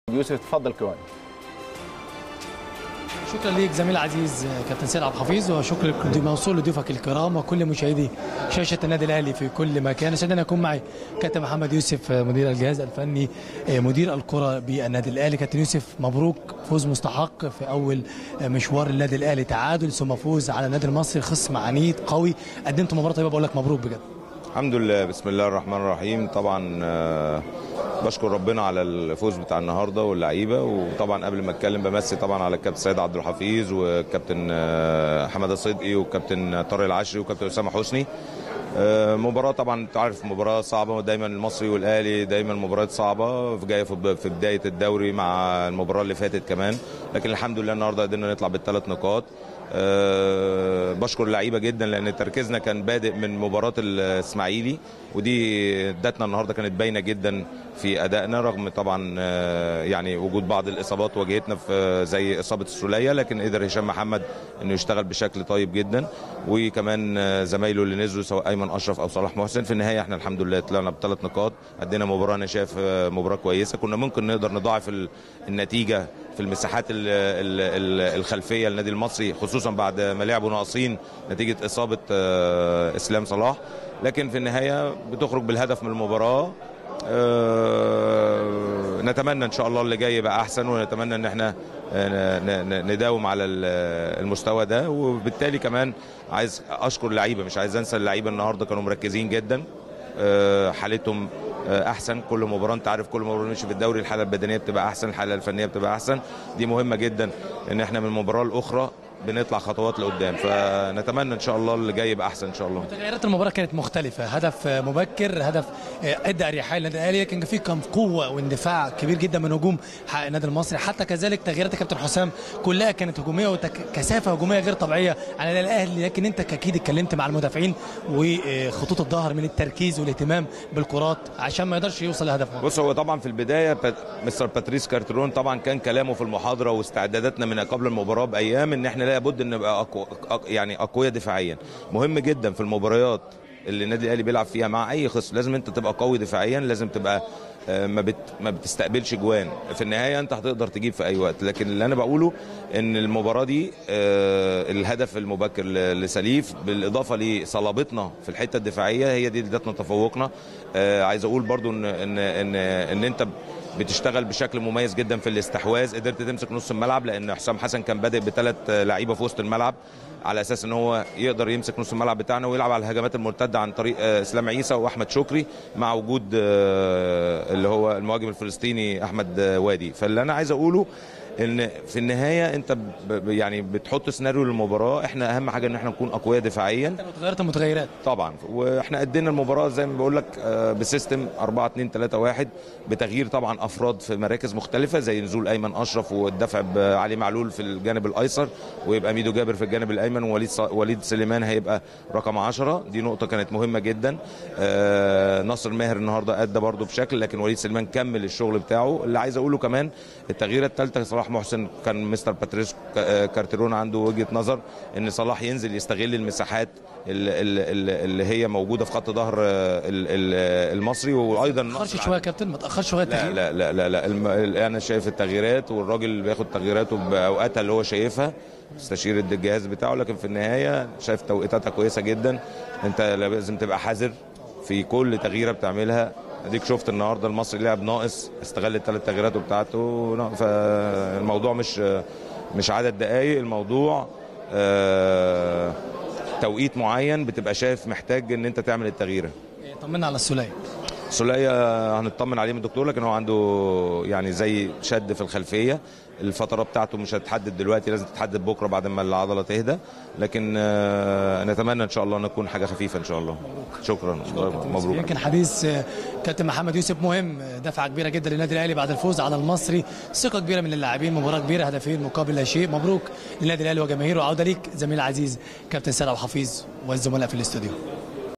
يوسف اتفضل كواني شكرا ليك زميل عزيز كابتن سيد عبد الحفيظ وشكرا موصول لضيوفك الكرام وكل مشاهدي شاشه النادي الاهلي في كل مكان اسعد ان اكون معي كابتن محمد يوسف مدير الجهاز الفني مدير الكره بالنادي الاهلي كابتن يوسف مبروك فوز مستحق في اول مشوار النادي الاهلي تعادل ثم فوز على النادي المصري خصم عنيد قوي قدمت مباراه طيبه بقول لك مبروك بجد الحمد لله بسم الله الرحمن الرحيم طبعا آه، بشكر ربنا على الفوز بتاع النهارده واللعيبه وطبعا قبل ما اتكلم بمسي طبعا على الكابتن سيد عبد الحفيظ والكابتن آه، حماده صدقي والكابتن طارق العشري والكابتن اسامه حسني آه، مباراة طبعا انت عارف مباراة صعبة ودايما المصري والاهلي دايما مباريات صعبة جاية في في بداية الدوري مع المباراة اللي فاتت كمان لكن الحمد لله النهارده قدرنا نطلع بالثلاث نقاط أه بشكر اللعيبه جدا لان تركيزنا كان بادئ من مباراه الاسماعيلي ودي ادتنا النهارده كانت باينه جدا في ادائنا رغم طبعا أه يعني وجود بعض الاصابات واجهتنا في زي اصابه السوليه لكن قدر هشام محمد انه يشتغل بشكل طيب جدا وكمان آه، زمايله اللي نزلوا سواء ايمن اشرف او صلاح محسن في النهايه احنا الحمد لله طلعنا بثلاث نقاط ادينا مباراه انا شايف آه، مباراه كويسه كنا ممكن نقدر نضاعف ال- النتيجه في المساحات ال- ال- ال- الخلفيه للنادي المصري خصوصا بعد ما لعبوا ناقصين نتيجه اصابه آه، اسلام صلاح لكن في النهايه بتخرج بالهدف من المباراه آه، نتمنى ان شاء الله اللي جاي يبقى احسن ونتمنى ان احنا آه، ن- ن- نداوم على ال- المستوى ده وبالتالي كمان عايز اشكر اللعيبه مش عايز انسى اللعيبه النهارده كانوا مركزين جدا آه، حالتهم آه، احسن كل مباراه انت عارف كل مباراه نمشي في الدوري الحاله البدنيه بتبقى احسن الحاله الفنيه بتبقى احسن دي مهمه جدا ان احنا من المباراه الاخرى بنطلع خطوات لقدام فنتمنى ان شاء الله اللي جاي يبقى احسن ان شاء الله تغييرات المباراه كانت مختلفه هدف مبكر هدف ادى اريحيه للنادي الاهلي لكن في كان قوه واندفاع كبير جدا من هجوم حق النادي المصري حتى كذلك تغييرات الكابتن حسام كلها كانت هجوميه وكثافه هجوميه غير طبيعيه على النادي الاهلي لكن انت اكيد اتكلمت مع المدافعين وخطوط الظهر من التركيز والاهتمام بالكرات عشان ما يقدرش يوصل لهدف بص هو طبعا في البدايه بات- مستر باتريس كارترون طبعا كان كلامه في المحاضره واستعداداتنا من قبل المباراه بايام ان احنا لابد ان نبقى أقو... أق... يعني اقوياء دفاعيا مهم جدا في المباريات اللي النادي الاهلي بيلعب فيها مع اي خصم لازم انت تبقى قوي دفاعيا لازم تبقى آه، ما بت... ما بتستقبلش جوان في النهايه انت هتقدر تجيب في اي وقت لكن اللي انا بقوله ان المباراه دي آه، الهدف المبكر ل- لسليف بالاضافه لصلابتنا في الحته الدفاعيه هي دي اللي ادتنا تفوقنا آه، عايز اقول برضو ان ان ان, إن انت بتشتغل بشكل مميز جدا في الاستحواذ قدرت تمسك نص الملعب لان حسام حسن كان بادئ بثلاث لعيبه في وسط الملعب على اساس ان هو يقدر يمسك نص الملعب بتاعنا ويلعب على الهجمات المرتده عن طريق آه، اسلام عيسى واحمد شكري مع وجود آه، اللي هو المهاجم الفلسطيني احمد آه، وادي فاللي انا عايز اقوله ان في النهايه انت ب- ب- يعني بتحط سيناريو للمباراه احنا اهم حاجه ان احنا نكون اقوياء دفاعيا تغيرت المتغيرات طبعا واحنا ادينا المباراه زي ما بقول لك آه، بسيستم 4 2 3 1 بتغيير طبعا افراد في مراكز مختلفه زي نزول ايمن اشرف والدفع بعلي معلول في الجانب الايسر ويبقى ميدو جابر في الجانب الايمن ووليد ص- وليد سليمان هيبقى رقم 10 دي نقطه كانت مهمه جدا آه، ناصر ماهر النهارده ادى برده بشكل لكن وليد سليمان كمل الشغل بتاعه اللي عايز اقوله كمان التغييره الثالثه صلاح محسن كان مستر باتريس ك- آه، كارتيرون عنده وجهه نظر ان صلاح ينزل يستغل المساحات ال- ال- ال- اللي هي موجوده في خط ظهر آه، ال- ال- المصري وايضا ما تاخرش شويه يا كابتن ما تاخرش شويه لا التغيير لا لا لا, لا الم... انا شايف التغييرات والراجل بياخد تغييراته باوقاتها اللي هو شايفها استشير الجهاز بتاعه لكن في النهايه شايف توقيتاتها كويسه جدا انت لازم تبقى حذر في كل تغييره بتعملها اديك شفت النهارده المصري لعب ناقص استغل الثلاث تغييرات بتاعته نا- فالموضوع مش مش عدد دقائق الموضوع آه، توقيت معين بتبقى شايف محتاج ان انت تعمل التغييره طمنا على السوليه سولية هنطمن عليه من الدكتور لكن هو عنده يعني زي شد في الخلفيه الفتره بتاعته مش هتحدد دلوقتي لازم تتحدد بكره بعد ما العضله تهدى لكن آه، نتمنى ان شاء الله ان تكون حاجه خفيفه ان شاء الله شكرا مبروك يمكن حديث آه، كابتن محمد يوسف مهم آه، دفعه كبيره جدا للنادي الاهلي بعد الفوز على المصري ثقه كبيره من اللاعبين مباراه كبيره هدفين مقابل لا شيء مبروك للنادي الاهلي وجماهيره عوده ليك زميل عزيز كابتن سيد عبد الحفيظ والزملاء في الاستوديو